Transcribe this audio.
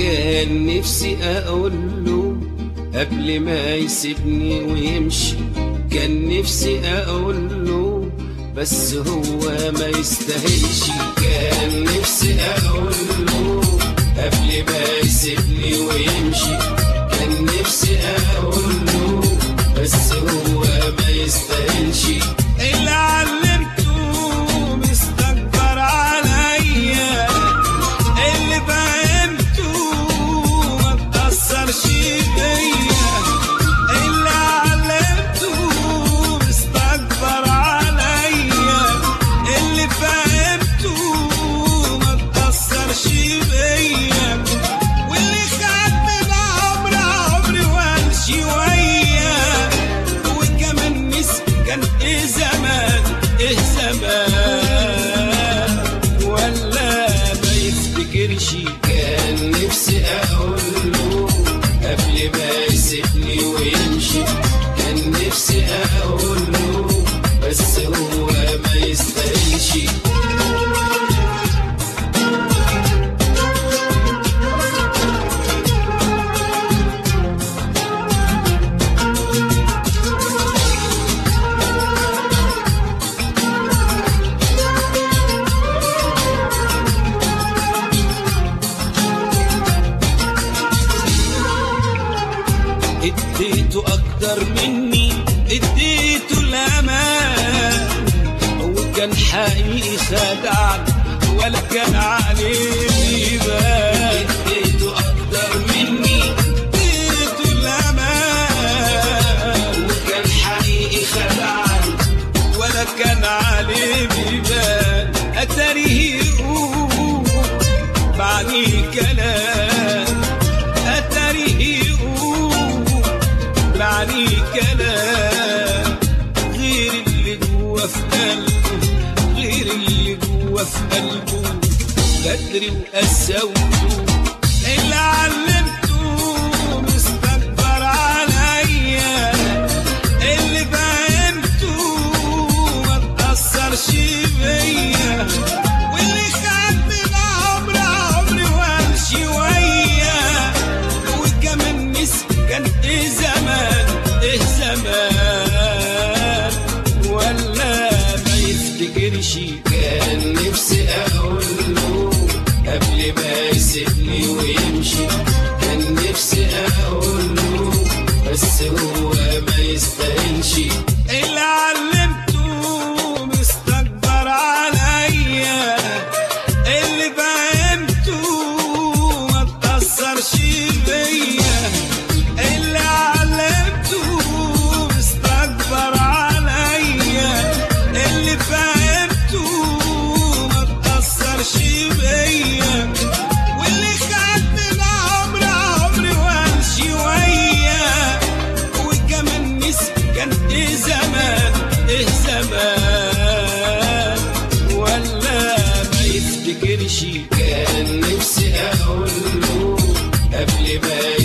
كان نفسي اقول له قبل ما يسيبني ويمشي كان نفسي اقول له بس هو ما يستاهلش كان نفسي اقول له قبل ما يسيبني ويمشي كان نفسي اقول له بس هو ما يستاهلش اللي علمته مستكبر عليا اللي فهمته ما تأثرش بيا اللي علمته مستكبر عليا اللي فهمته ما تأثرش بيا واللي خد من عمري عمري وامشي وياه وكمان نسي كان ايه زمان ايه زمان ولا ما يفتكرش كان نفسي اقول له قبل ما يسيبني ويمشي كان نفسي اقول له بس هو ما يستاهلش اديته اكتر مني اديته الامان هو كان حقيقي خدعني ولا كان عليه بان اديته اكتر مني اديته الامان وكان حقيقي خدعني ولا كان عليه بيبان اتاريه يقول معني كلام اتاريه يقول معني كلام غير اللي جوا في قلبه غير اللي جوا في قلبه بدري وقسوته اللي علمته مستكبر عليا اللي فهمته ما تأثرش بيا واللي خد من عمري عمري وامشي وياه وكمان نسي كان ايه زمان ايه زمان ولا ما يفتكرش كان نفسي اقول له قبل ما يسيبني ويمشي كان نفسي اقول له بس هو ما يستاهلش اللي علمته مستكبر عليا اللي فهمته ما تأثرش بيا اللي علمته مستكبر عليا اللي فهمته ما تأثرش بيا واللي خد من عمري عمري وامشي وياه وكمان نسي كان ايه زمان ايه زمان ولا ما يفتكرش كان نفسي اقول له قبل ما